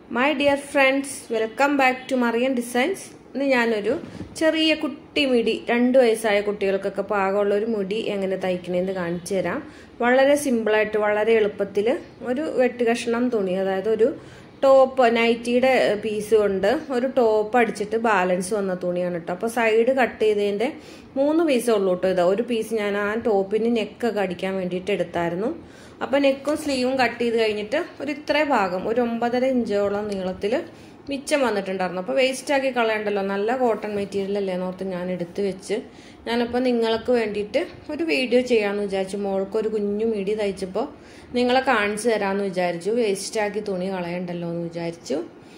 my dear friends welcome back to Marian designs ഇന്ന് ഞാനൊരു ചെറിയ കുട്ടി മിടി രണ്ട് വയസ്സായ കുട്ടികൾക്കൊക്കെ പാകമുള്ള ഒരു മുടി എങ്ങനെ തയ്ക്കണേന്ന് കാണിച്ചു തരാം വളരെ സിമ്പിളായിട്ട് വളരെ എളുപ്പത്തിൽ ഒരു വെട്ട് കഷ്ണം തുണി അതായത് ഒരു ടോപ്പ് നൈറ്റിയുടെ പീസ് കൊണ്ട് ഒരു ടോപ്പ് അടിച്ചിട്ട് ബാലൻസ് വന്ന തുണിയാണ് കേട്ടോ അപ്പോൾ സൈഡ് കട്ട് ചെയ്തതിൻ്റെ മൂന്ന് പീസേ ഉള്ളൂ കേട്ടോ ഇതാ ഒരു പീസ് ഞാൻ ആ ടോപ്പിന് നെക്കൊക്കെ അടിക്കാൻ വേണ്ടിയിട്ട് എടുത്തായിരുന്നു അപ്പോൾ നെക്കും സ്ലീവും കട്ട് ചെയ്ത് കഴിഞ്ഞിട്ട് ഒരു ഇത്ര ഭാഗം ഒരു ഒമ്പതര ഇഞ്ചോളം നീളത്തിൽ മിച്ചം വന്നിട്ടുണ്ടായിരുന്നു അപ്പോൾ വേസ്റ്റ് ആക്കി കളയണ്ടല്ലോ നല്ല കോട്ടൺ മെറ്റീരിയൽ അല്ലേ എന്നോർത്ത് ഞാൻ എടുത്ത് വെച്ച് ഞാനപ്പോൾ നിങ്ങൾക്ക് വേണ്ടിയിട്ട് ഒരു വീഡിയോ ചെയ്യാമെന്ന് വിചാരിച്ചു മോൾക്ക് ഒരു കുഞ്ഞു മിടി തയ്ച്ചപ്പോൾ നിങ്ങളെ കാണിച്ചു തരാമെന്ന് വിചാരിച്ചു വേസ്റ്റാക്കി തുണി കളയണ്ടല്ലോ എന്ന് വിചാരിച്ചു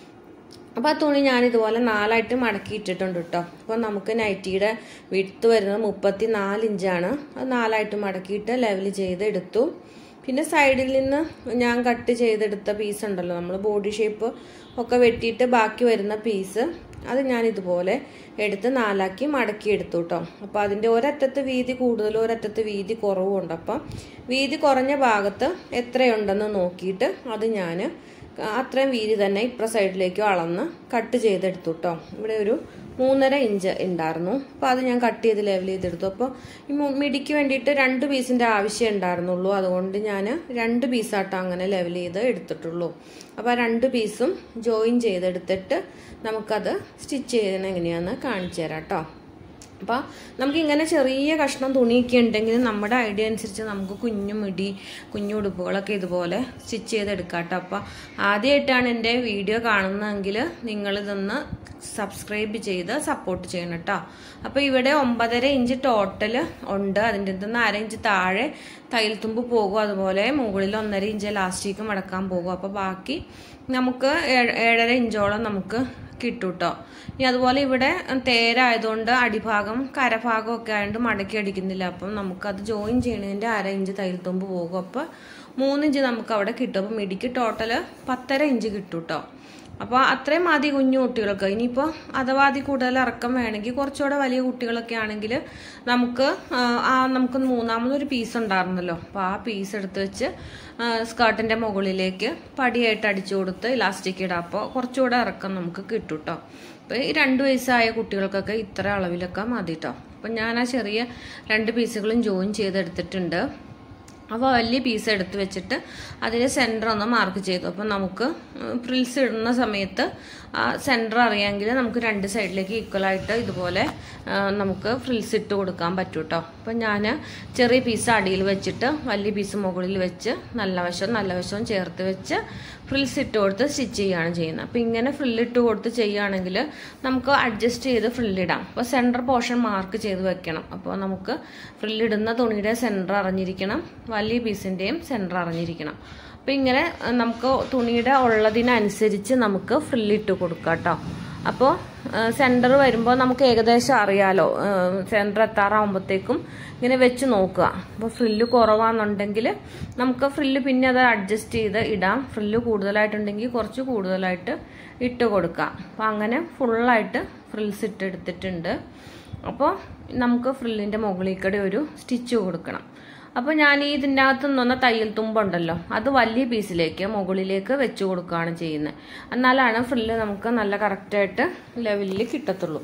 അപ്പോൾ ആ തുണി ഞാൻ ഇതുപോലെ നാലായിട്ട് മടക്കി ഇട്ടിട്ടുണ്ട് കേട്ടോ അപ്പോൾ നമുക്ക് നൈറ്റിയുടെ വിടുത്ത് വരുന്നത് മുപ്പത്തി നാല് ഇഞ്ചാണ് അത് നാലായിട്ട് മടക്കിയിട്ട് ലെവൽ ചെയ്ത് എടുത്തു പിന്നെ സൈഡിൽ നിന്ന് ഞാൻ കട്ട് ചെയ്തെടുത്ത പീസ് ഉണ്ടല്ലോ നമ്മൾ ബോഡി ഷേപ്പ് ഒക്കെ വെട്ടിയിട്ട് ബാക്കി വരുന്ന പീസ് അത് ഞാൻ ഇതുപോലെ എടുത്ത് നാലാക്കി മടക്കി എടുത്തു കേട്ടോ അപ്പോൾ അതിൻ്റെ ഒരറ്റത്ത് വീതി കൂടുതലും ഒരറ്റത്ത് വീതി കുറവുമുണ്ട് അപ്പം വീതി കുറഞ്ഞ ഭാഗത്ത് എത്രയുണ്ടെന്ന് നോക്കിയിട്ട് അത് ഞാൻ അത്രയും വീതി തന്നെ ഇപ്പുറ സൈഡിലേക്ക് അളന്ന് കട്ട് ചെയ്തെടുത്തു കേട്ടോ ഇവിടെ ഒരു മൂന്നര ഇഞ്ച് ഉണ്ടായിരുന്നു അപ്പോൾ അത് ഞാൻ കട്ട് ചെയ്ത് ലെവൽ ചെയ്തെടുത്തു അപ്പോൾ ഈ മിടിക്ക് വേണ്ടിയിട്ട് രണ്ട് പീസിൻ്റെ ആവശ്യം ഉണ്ടായിരുന്നുള്ളൂ അതുകൊണ്ട് ഞാൻ രണ്ട് പീസാട്ടോ അങ്ങനെ ലെവൽ ചെയ്ത് എടുത്തിട്ടുള്ളൂ അപ്പോൾ ആ രണ്ട് പീസും ജോയിൻ ചെയ്തെടുത്തിട്ട് നമുക്കത് സ്റ്റിച്ച് ചെയ്യണം എങ്ങനെയാണെന്ന് കാണിച്ചു തരാം കേട്ടോ അപ്പോൾ നമുക്ക് ഇങ്ങനെ ചെറിയ കഷ്ണം തുണിയൊക്കെ ഉണ്ടെങ്കിൽ നമ്മുടെ ഐഡിയ അനുസരിച്ച് നമുക്ക് കുഞ്ഞു മിടി കുഞ്ഞു ഉടുപ്പുകളൊക്കെ ഇതുപോലെ സ്റ്റിച്ച് ചെയ്തെടുക്കാം കേട്ടോ അപ്പോൾ ആദ്യമായിട്ടാണ് എൻ്റെ വീഡിയോ കാണുന്നതെങ്കിൽ നിങ്ങളിതൊന്ന് സബ്സ്ക്രൈബ് ചെയ്ത് സപ്പോർട്ട് ചെയ്യണം കേട്ടോ അപ്പോൾ ഇവിടെ ഒമ്പതര ഇഞ്ച് ടോട്ടൽ ഉണ്ട് അതിൻ്റെ നിന്ന് അര ഇഞ്ച് താഴെ തയ്യൽ തുമ്പ് പോകും അതുപോലെ മുകളിൽ ഒന്നര ഇഞ്ച് ലാസ്റ്റിക്ക് മടക്കാൻ പോകും അപ്പോൾ ബാക്കി നമുക്ക് ഏഴര ഇഞ്ചോളം നമുക്ക് കിട്ടും കേട്ടോ ഇനി അതുപോലെ ഇവിടെ തേരായതുകൊണ്ട് അടിഭാഗം കരഭാഗം ഒക്കെ ആയതുകൊണ്ട് മടക്കി അടിക്കുന്നില്ല അപ്പം നമുക്കത് ജോയിൻ ചെയ്യണതിൻ്റെ അര ഇഞ്ച് തയ്യൽ തുമ്പ് പോകും അപ്പോൾ മൂന്നിഞ്ച് നമുക്ക് അവിടെ കിട്ടും അപ്പം മിടിക്ക് ടോട്ടൽ പത്തര ഇഞ്ച് കിട്ടും കേട്ടോ അപ്പോൾ അത്രയും മതി കുഞ്ഞു കുട്ടികൾക്ക് ഇനിയിപ്പോൾ അഥവാ അതിൽ കൂടുതൽ ഇറക്കം വേണമെങ്കിൽ കുറച്ചുകൂടെ വലിയ കുട്ടികളൊക്കെ ആണെങ്കിൽ നമുക്ക് ആ നമുക്ക് മൂന്നാമതൊരു പീസ് ഉണ്ടായിരുന്നല്ലോ അപ്പോൾ ആ പീസ് എടുത്ത് വെച്ച് സ്കേർട്ടിൻ്റെ മുകളിലേക്ക് പടിയായിട്ട് അടിച്ചു കൊടുത്ത് ഇലാസ്റ്റിക് ഇടാം അപ്പോൾ കുറച്ചുകൂടെ ഇറക്കം നമുക്ക് കിട്ടും കേട്ടോ അപ്പോൾ ഈ രണ്ട് വയസ്സായ കുട്ടികൾക്കൊക്കെ ഇത്ര അളവിലൊക്കെ മതി കേട്ടോ അപ്പം ഞാൻ ആ ചെറിയ രണ്ട് പീസുകളും ജോയിൻ ചെയ്തെടുത്തിട്ടുണ്ട് അപ്പോൾ വലിയ പീസ് എടുത്ത് വെച്ചിട്ട് അതിൻ്റെ സെൻറ്റർ ഒന്ന് മാർക്ക് ചെയ്തു അപ്പോൾ നമുക്ക് ഫ്രിൽസ് ഇടുന്ന സമയത്ത് ആ സെൻറ്റർ അറിയാമെങ്കിൽ നമുക്ക് രണ്ട് സൈഡിലേക്ക് ഈക്വലായിട്ട് ഇതുപോലെ നമുക്ക് ഫ്രിൽസ് ഇട്ട് കൊടുക്കാൻ പറ്റും കേട്ടോ അപ്പോൾ ഞാൻ ചെറിയ പീസ് അടിയിൽ വെച്ചിട്ട് വലിയ പീസ് മുകളിൽ വെച്ച് നല്ല വശവും നല്ല വശവും ചേർത്ത് വെച്ച് ഫ്രിൽസ് ഇട്ട് കൊടുത്ത് സ്റ്റിച്ച് ചെയ്യുകയാണ് ചെയ്യുന്നത് അപ്പോൾ ഇങ്ങനെ ഫ്രില്ലിട്ട് കൊടുത്ത് ചെയ്യുകയാണെങ്കിൽ നമുക്ക് അഡ്ജസ്റ്റ് ചെയ്ത് ഫ്രില്ലിടാം അപ്പോൾ സെൻറ്റർ പോർഷൻ മാർക്ക് ചെയ്ത് വെക്കണം അപ്പോൾ നമുക്ക് ഫ്രില്ലിടുന്ന തുണിയുടെ സെൻറ്റർ അറിഞ്ഞിരിക്കണം വലിയ പീസിൻ്റെയും സെൻറ്റർ അറിഞ്ഞിരിക്കണം അപ്പോൾ ഇങ്ങനെ നമുക്ക് തുണിയുടെ ഉള്ളതിനനുസരിച്ച് നമുക്ക് ഫ്രില്ലിട്ട് കൊടുക്കാം കേട്ടോ അപ്പോൾ സെൻറ്റർ വരുമ്പോൾ നമുക്ക് ഏകദേശം അറിയാലോ സെൻറ്റർ എത്താറാകുമ്പോഴത്തേക്കും ഇങ്ങനെ വെച്ച് നോക്കുക അപ്പോൾ ഫ്രില്ല് കുറവാണെന്നുണ്ടെങ്കിൽ നമുക്ക് ഫ്രില്ല് പിന്നെ അത് അഡ്ജസ്റ്റ് ചെയ്ത് ഇടാം ഫ്രില്ല് കൂടുതലായിട്ടുണ്ടെങ്കിൽ കുറച്ച് കൂടുതലായിട്ട് ഇട്ട് കൊടുക്കാം അപ്പോൾ അങ്ങനെ ഫുള്ളായിട്ട് ഫ്രിൽസ് ഇട്ട് എടുത്തിട്ടുണ്ട് അപ്പോൾ നമുക്ക് ഫ്രില്ലിൻ്റെ മുകളിൽ കൂടെ ഒരു സ്റ്റിച്ച് കൊടുക്കണം അപ്പോൾ ഞാൻ ഈ ഇതിൻ്റെ അകത്ത് നിന്നൊന്ന തയ്യൽ തുമ്പുണ്ടല്ലോ അത് വലിയ പീസിലേക്ക് മുകളിലേക്ക് വെച്ച് കൊടുക്കുകയാണ് ചെയ്യുന്നത് എന്നാലാണ് ഫ്രില്ല് നമുക്ക് നല്ല കറക്റ്റായിട്ട് ലെവലിൽ കിട്ടത്തുള്ളൂ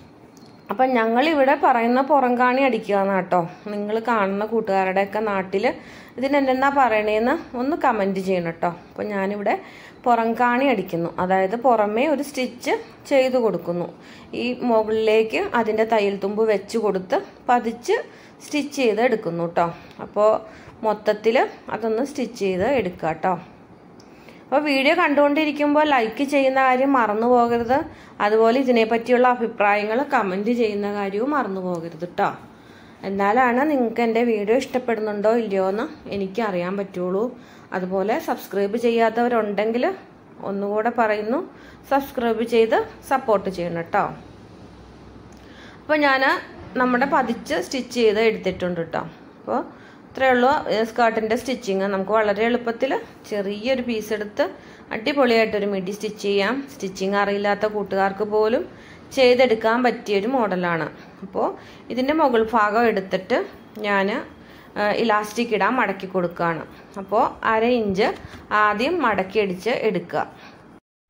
അപ്പം ഞങ്ങളിവിടെ പറയുന്ന പുറംകാണി അടിക്കുക കേട്ടോ നിങ്ങൾ കാണുന്ന കൂട്ടുകാരുടെയൊക്കെ നാട്ടിൽ ഇതിനെന്തെന്നാ പറയണേന്ന് ഒന്ന് കമൻറ്റ് ചെയ്യണം കേട്ടോ അപ്പം ഞാനിവിടെ പുറംകാണി അടിക്കുന്നു അതായത് പുറമേ ഒരു സ്റ്റിച്ച് ചെയ്തു കൊടുക്കുന്നു ഈ മുകളിലേക്ക് അതിൻ്റെ തയ്യൽ തുമ്പ് വെച്ച് കൊടുത്ത് പതിച്ച് സ്റ്റിച്ച് ചെയ്ത് എടുക്കുന്നു കേട്ടോ അപ്പോൾ മൊത്തത്തിൽ അതൊന്ന് സ്റ്റിച്ച് ചെയ്ത് എടുക്കുക കേട്ടോ അപ്പോൾ വീഡിയോ കണ്ടുകൊണ്ടിരിക്കുമ്പോൾ ലൈക്ക് ചെയ്യുന്ന കാര്യം മറന്നു പോകരുത് അതുപോലെ ഇതിനെപ്പറ്റിയുള്ള അഭിപ്രായങ്ങൾ കമൻറ്റ് ചെയ്യുന്ന കാര്യവും മറന്നു പോകരുത് കേട്ടോ എന്നാലാണ് നിങ്ങൾക്ക് എൻ്റെ വീഡിയോ ഇഷ്ടപ്പെടുന്നുണ്ടോ ഇല്ലയോ എന്ന് എനിക്ക് അറിയാൻ പറ്റുള്ളൂ അതുപോലെ സബ്സ്ക്രൈബ് ചെയ്യാത്തവരുണ്ടെങ്കിൽ ഒന്നുകൂടെ പറയുന്നു സബ്സ്ക്രൈബ് ചെയ്ത് സപ്പോർട്ട് ചെയ്യണം കേട്ടോ അപ്പോൾ ഞാൻ നമ്മുടെ പതിച്ച് സ്റ്റിച്ച് ചെയ്ത് എടുത്തിട്ടുണ്ട് കേട്ടോ അപ്പോൾ ഇത്രയേ ഉള്ളൂ സ്കേർട്ടിൻ്റെ സ്റ്റിച്ചിങ് നമുക്ക് വളരെ എളുപ്പത്തിൽ ചെറിയൊരു പീസ് എടുത്ത് അടിപൊളിയായിട്ടൊരു മിഡി സ്റ്റിച്ച് ചെയ്യാം സ്റ്റിച്ചിങ് അറിയില്ലാത്ത കൂട്ടുകാർക്ക് പോലും ചെയ്തെടുക്കാൻ പറ്റിയൊരു മോഡലാണ് അപ്പോൾ ഇതിൻ്റെ മുകൾ ഭാഗം എടുത്തിട്ട് ഞാൻ ഇലാസ്റ്റിക് ഇടാൻ മടക്കി കൊടുക്കുകയാണ് അപ്പോൾ അര ഇഞ്ച് ആദ്യം മടക്കി അടിച്ച് എടുക്കുക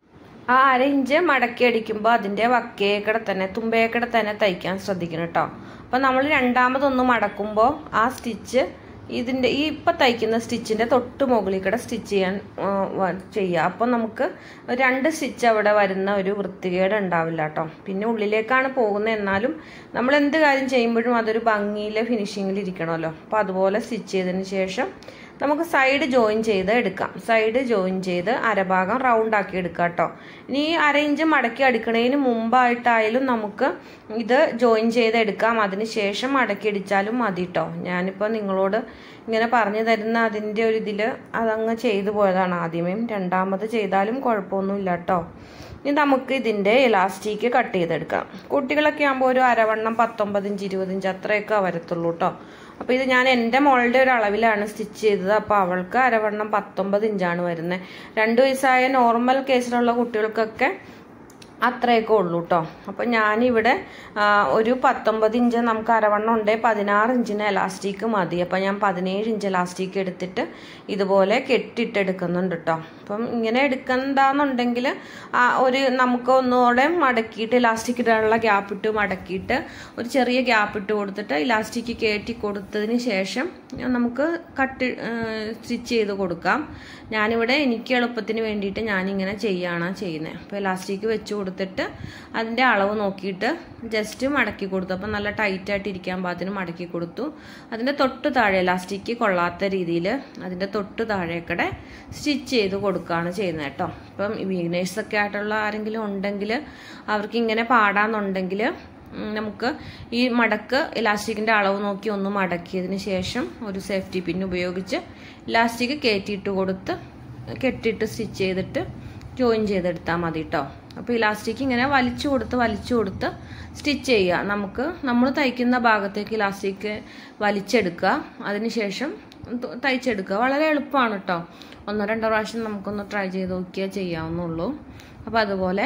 ആ അര ഇഞ്ച് മടക്കി അടിക്കുമ്പോൾ അതിൻ്റെ വക്കേക്കടെ തന്നെ തുമ്പേക്കടെ തന്നെ തയ്ക്കാൻ ശ്രദ്ധിക്കണം കേട്ടോ അപ്പം നമ്മൾ രണ്ടാമതൊന്ന് മടക്കുമ്പോൾ ആ സ്റ്റിച്ച് ഇതിൻ്റെ ഈ ഇപ്പം തയ്ക്കുന്ന സ്റ്റിച്ചിൻ്റെ തൊട്ട് മുകളിൽ കൂടെ സ്റ്റിച്ച് ചെയ്യാൻ ചെയ്യുക അപ്പം നമുക്ക് രണ്ട് സ്റ്റിച്ച് അവിടെ വരുന്ന ഒരു വൃത്തികേട് ഉണ്ടാവില്ല കേട്ടോ പിന്നെ ഉള്ളിലേക്കാണ് പോകുന്നത് എന്നാലും നമ്മൾ എന്ത് കാര്യം ചെയ്യുമ്പോഴും അതൊരു ഭംഗിയിൽ ഫിനിഷിങ്ങിൽ ഇരിക്കണമല്ലോ അപ്പോൾ അതുപോലെ സ്റ്റിച്ച് ചെയ്തതിന് ശേഷം നമുക്ക് സൈഡ് ജോയിൻ ചെയ്ത് എടുക്കാം സൈഡ് ജോയിൻ ചെയ്ത് അരഭാഗം റൗണ്ട് ആക്കി എടുക്കാം കേട്ടോ ഇനി ഈ അര ഇഞ്ച് മടക്കി അടിക്കണതിന് മുമ്പായിട്ടായാലും നമുക്ക് ഇത് ജോയിൻ ചെയ്ത് എടുക്കാം അതിന് ശേഷം മടക്കി അടിച്ചാലും മതി കേട്ടോ ഞാനിപ്പോൾ നിങ്ങളോട് ഇങ്ങനെ പറഞ്ഞു തരുന്ന അതിൻ്റെ ഒരു ഇതിൽ അതങ്ങ് ചെയ്തു പോയതാണ് ആദ്യമേ രണ്ടാമത് ചെയ്താലും കുഴപ്പമൊന്നുമില്ല കേട്ടോ ഇനി നമുക്ക് ഇതിൻ്റെ ഇലാസ്റ്റിക് കട്ട് ചെയ്തെടുക്കാം കുട്ടികളൊക്കെ ആകുമ്പോൾ ഒരു അരവണ്ണം പത്തൊമ്പത് ഇഞ്ച് ഇരുപത് ഇഞ്ച് അത്രയൊക്കെ വരത്തുള്ളൂ കേട്ടോ അപ്പോൾ ഇത് ഞാൻ എൻ്റെ മോളുടെ ഒരു അളവിലാണ് സ്റ്റിച്ച് ചെയ്തത് അപ്പോൾ അവൾക്ക് അരവണ്ണം പത്തൊമ്പത് ഇഞ്ചാണ് വരുന്നത് രണ്ട് വയസ്സായ നോർമൽ കേസിലുള്ള കുട്ടികൾക്കൊക്കെ അത്രയൊക്കെ ഉള്ളൂ കേട്ടോ അപ്പം ഞാനിവിടെ ഒരു പത്തൊമ്പത് ഇഞ്ച് നമുക്ക് അരവണ്ണം ഉണ്ടേ പതിനാറ് ഇഞ്ചിന് എലാസ്റ്റിക് മതി അപ്പം ഞാൻ പതിനേഴ് ഇഞ്ച് എലാസ്റ്റിക് എടുത്തിട്ട് ഇതുപോലെ കെട്ടിട്ടെടുക്കുന്നുണ്ട് കേട്ടോ അപ്പം ഇങ്ങനെ എടുക്കണ്ടെന്നുണ്ടെങ്കിൽ ഒരു നമുക്ക് ഒന്നുകൂടെ മടക്കിയിട്ട് ഇലാസ്റ്റിക് ഇടാനുള്ള ഗ്യാപ്പ് ഇട്ട് മടക്കിയിട്ട് ഒരു ചെറിയ ഗ്യാപ്പ് ഇട്ട് കൊടുത്തിട്ട് ഇലാസ്റ്റിക് കയറ്റി കൊടുത്തതിന് ശേഷം നമുക്ക് കട്ട് സ്റ്റിച്ച് ചെയ്ത് കൊടുക്കാം ഞാനിവിടെ എനിക്ക് എളുപ്പത്തിന് വേണ്ടിയിട്ട് ഞാനിങ്ങനെ ചെയ്യാണ് ചെയ്യുന്നത് അപ്പോൾ ഇലാസ്റ്റിക് വെച്ച് കൊടുത്തിട്ട് അതിൻ്റെ അളവ് നോക്കിയിട്ട് ജസ്റ്റ് മടക്കി കൊടുത്തു അപ്പം നല്ല ടൈറ്റായിട്ട് ഇരിക്കാൻ പാകത്തിന് മടക്കി കൊടുത്തു അതിൻ്റെ തൊട്ട് താഴെ ഇലാസ്റ്റിക് കൊള്ളാത്ത രീതിയിൽ അതിൻ്റെ തൊട്ട് താഴേക്കടെ സ്റ്റിച്ച് ചെയ്ത് കൊടുക്കുകയാണ് ചെയ്യുന്നത് കേട്ടോ ഇപ്പം വീനേഴ്സൊക്കെ ആയിട്ടുള്ള ആരെങ്കിലും ഉണ്ടെങ്കിൽ അവർക്ക് ഇങ്ങനെ പാടാന്നുണ്ടെങ്കിൽ നമുക്ക് ഈ മടക്ക് ഇലാസ്റ്റിക്കിൻ്റെ അളവ് നോക്കി ഒന്ന് മടക്കിയതിന് ശേഷം ഒരു സേഫ്റ്റി പിൻ ഉപയോഗിച്ച് ഇലാസ്റ്റിക് കയറ്റിയിട്ട് കൊടുത്ത് കെട്ടിയിട്ട് സ്റ്റിച്ച് ചെയ്തിട്ട് ജോയിൻ ചെയ്തെടുത്താൽ മതി കേട്ടോ അപ്പോൾ ഇലാസ്റ്റിക് ഇങ്ങനെ വലിച്ചു കൊടുത്ത് വലിച്ചു കൊടുത്ത് സ്റ്റിച്ച് ചെയ്യുക നമുക്ക് നമ്മൾ തയ്ക്കുന്ന ഭാഗത്തേക്ക് ഇലാസ്റ്റിക് വലിച്ചെടുക്കുക അതിനുശേഷം തയ്ച്ചെടുക്കുക വളരെ എളുപ്പമാണ് കേട്ടോ ഒന്നോ രണ്ടോ പ്രാവശ്യം നമുക്കൊന്ന് ട്രൈ ചെയ്ത് നോക്കിയാൽ ചെയ്യാവുന്നുള്ളൂ അപ്പോൾ അതുപോലെ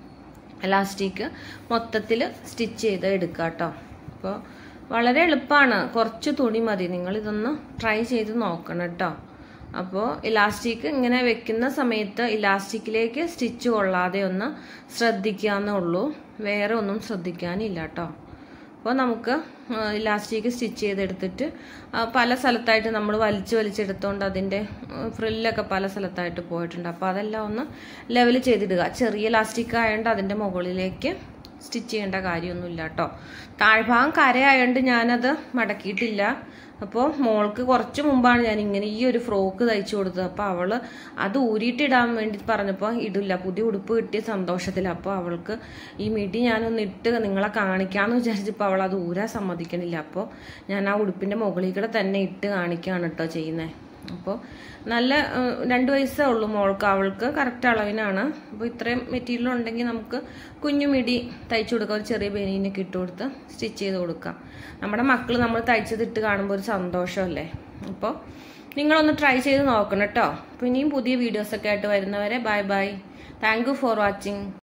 ഇലാസ്റ്റിക് മൊത്തത്തിൽ സ്റ്റിച്ച് ചെയ്ത് എടുക്കുക കേട്ടോ അപ്പോൾ വളരെ എളുപ്പമാണ് കുറച്ച് തുണി മതി നിങ്ങൾ ഇതൊന്ന് ട്രൈ ചെയ്ത് നോക്കണം കേട്ടോ അപ്പോൾ ഇലാസ്റ്റിക് ഇങ്ങനെ വെക്കുന്ന സമയത്ത് ഇലാസ്റ്റിക്കിലേക്ക് സ്റ്റിച്ച് കൊള്ളാതെ ഒന്ന് ശ്രദ്ധിക്കാന്നേ ഉള്ളൂ വേറെ ഒന്നും ശ്രദ്ധിക്കാനില്ല കേട്ടോ അപ്പോൾ നമുക്ക് ഇലാസ്റ്റിക് സ്റ്റിച്ച് ചെയ്തെടുത്തിട്ട് പല സ്ഥലത്തായിട്ട് നമ്മൾ വലിച്ച് വലിച്ചെടുത്തോണ്ട് അതിൻ്റെ ഫ്രില്ലൊക്കെ പല സ്ഥലത്തായിട്ട് പോയിട്ടുണ്ട് അപ്പോൾ അതെല്ലാം ഒന്ന് ലെവൽ ചെയ്തിടുക ചെറിയ ഇലാസ്റ്റിക് ആയതുകൊണ്ട് അതിൻ്റെ മുകളിലേക്ക് സ്റ്റിച്ച് ചെയ്യേണ്ട കാര്യമൊന്നുമില്ല കേട്ടോ താഴ്ഭാഗം കരയായതുകൊണ്ട് ഞാനത് മടക്കിയിട്ടില്ല അപ്പോൾ മോൾക്ക് കുറച്ച് മുമ്പാണ് ഞാൻ ഇങ്ങനെ ഈ ഒരു ഫ്രോക്ക് തയ്ച്ചു കൊടുത്തത് അപ്പോൾ അവൾ അത് ഊരിയിട്ടിടാൻ വേണ്ടി പറഞ്ഞപ്പോൾ ഇടില്ല പുതിയ ഉടുപ്പ് കിട്ടിയ സന്തോഷത്തിൽ അപ്പോൾ അവൾക്ക് ഈ മിടി ഞാനൊന്ന് ഇട്ട് നിങ്ങളെ കാണിക്കാമെന്ന് വിചാരിച്ചപ്പോൾ അവൾ അത് ഊരാൻ സമ്മതിക്കണില്ല അപ്പോൾ ഞാൻ ആ ഉടുപ്പിൻ്റെ മുകളിൽ കൂടെ തന്നെ ഇട്ട് കാണിക്കുകയാണ് കേട്ടോ ചെയ്യുന്നത് അപ്പോൾ നല്ല രണ്ട് വയസ്സേ ഉള്ളൂ മോൾക്ക് അവൾക്ക് കറക്റ്റ് അളവിനാണ് അപ്പോൾ ഇത്രയും മെറ്റീരിയൽ ഉണ്ടെങ്കിൽ നമുക്ക് കുഞ്ഞു മിടി തയ്ച്ചു കൊടുക്കാം ഒരു ചെറിയ ബനീനൊക്കെ ഇട്ട് കൊടുത്ത് സ്റ്റിച്ച് ചെയ്ത് കൊടുക്കാം നമ്മുടെ മക്കൾ നമ്മൾ തയ്ച്ചതിട്ട് കാണുമ്പോൾ ഒരു സന്തോഷമല്ലേ അപ്പോൾ നിങ്ങളൊന്ന് ട്രൈ ചെയ്ത് നോക്കണം കേട്ടോ അപ്പോൾ ഇനിയും പുതിയ വീഡിയോസൊക്കെ ആയിട്ട് വരുന്നവരെ bye bye thank you for watching